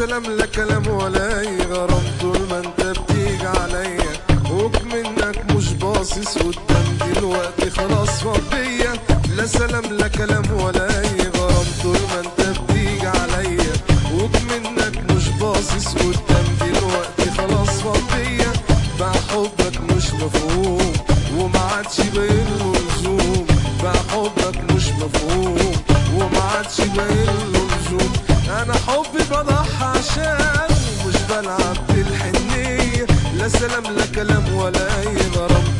سلام لا كلام ولا اي غرام طول ما انت بتيجي عليا وكمنك مش باصص قدام دلوقتي خلاص فضية لا سلام لا كلام ولا اي غرام طول ما انت بتيجي عليا وكمنك مش باصص قدام دلوقتي خلاص فضية بقى حبك مش مفهوم وما عادش باين له لزوم بقى حبك مش مفهوم وما عادش باين له لزوم انا حبي بضحى عشان مش بلعب بالحنية لا سلام لا كلام ولا اي غرام